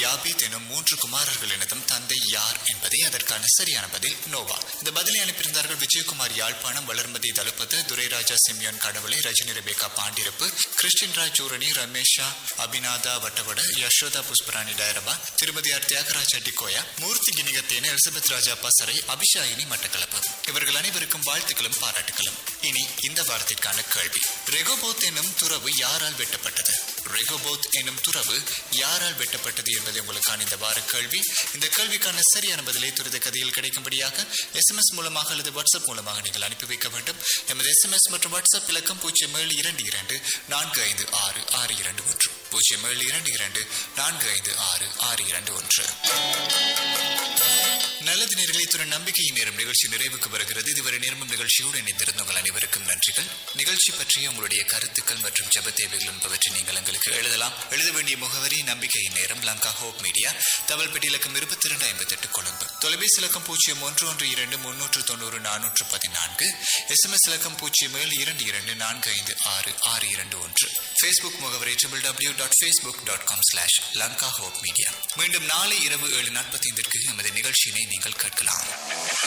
யாபீத் எனும் மூன்று குமாரர்கள் எனதும் தந்தை யார் என்பதே அதற்கான சரியான பதில் நோவா இந்த பதிலை அனுப்பியிருந்தார்கள் விஜயகுமார் யாழ்ப்பாணம் வளர்மதி தளபதி துரைராஜா சிம்யோன் கடவுளை ரஜினி ரெபேகா பாண்டிருப்பு கிறிஸ்டின் ராஜ் ஜூரணி ரமேஷா அபிநாதா வட்டவட யசோதா புஷ்பராணி டைரபா திருமதி ஆர் தியாகராஜ் அட்டிக்கோயா மூர்த்தி கிணிகத்தேன எலிசபெத் ராஜா பசரை அபிஷாயினி மட்டக்களப்பு இவர்கள் அனைவருக்கும் வாழ்த்துக்களும் பாராட்டுகளும் இனி இந்த வாரத்திற்கான கேள்வி ரெகோபோத் எனும் துறவு யாரால் வெட்டப்பட்டது ரெகோபோத் எனும் துறவு யாரால் வெட்டப்பட்டது என்பது உங்களுக்கான இந்த வார கேள்வி இந்த கேள்விக்கான சரியான பதிலை துரித கதையில் கிடைக்கும்படியாக எஸ்எம்எஸ் மூலமாக அல்லது வாட்ஸ்அப் மூலமாக நீங்கள் அனுப்பி வைக்க வேண்டும் எமது எஸ்எம்எஸ் மற்றும் வாட்ஸ்அப் இலக்கம் பூஜ்ஜியம் ஏழு இரண்டு இரண்டு நான்கு ஐந்து ஆறு ஆறு இரண்டு ஒன்று பூஜ்ஜியம் ஏழு இரண்டு இரண்டு நான்கு ஐந்து ஆறு ஆறு இரண்டு ஒன்று நல்லது நேர்களை துறை நம்பிக்கையின் நேரம் நிகழ்ச்சி நிறைவுக்கு வருகிறது இதுவரை நேரமும் நிகழ்ச்சியோடு இணைந்திருந்த உங்கள் அனைவருக்கும் நன்றிகள் நிகழ்ச்சி பற்றிய உங்களுடைய கருத்துக்கள் மற்றும் ஜெப தேவைகள் என்பவற்றை நீங்கள் எங்களுக்கு எழுதலாம் எழுத வேண்டிய முகவரி நம்பிக்கையின் நேரம் லங்கா ஹோப் மீடியா தவல் பெட்டி இலக்கம் இருபத்தி இரண்டு ஐம்பத்தி எட்டு கொழும்பு தொலைபேசி இலக்கம் பூஜ்ஜியம் ஒன்று ஒன்று இரண்டு முன்னூற்று தொண்ணூறு நானூற்று பதினான்கு எஸ்எம்எஸ் இலக்கம் பூஜ்ஜியம் ஏழு இரண்டு இரண்டு நான்கு ஐந்து ஆறு ஆறு இரண்டு ஒன்று ஃபேஸ்புக் முகவரி triple W dot Facebook dot com slash Lanka hope media மீண்டும் நாளை இரவு ஏழு நாற்பத்தி ஐந்திற்கு எமது நிகழ்ச்சியினை நீங்கள் கேட்கலாம்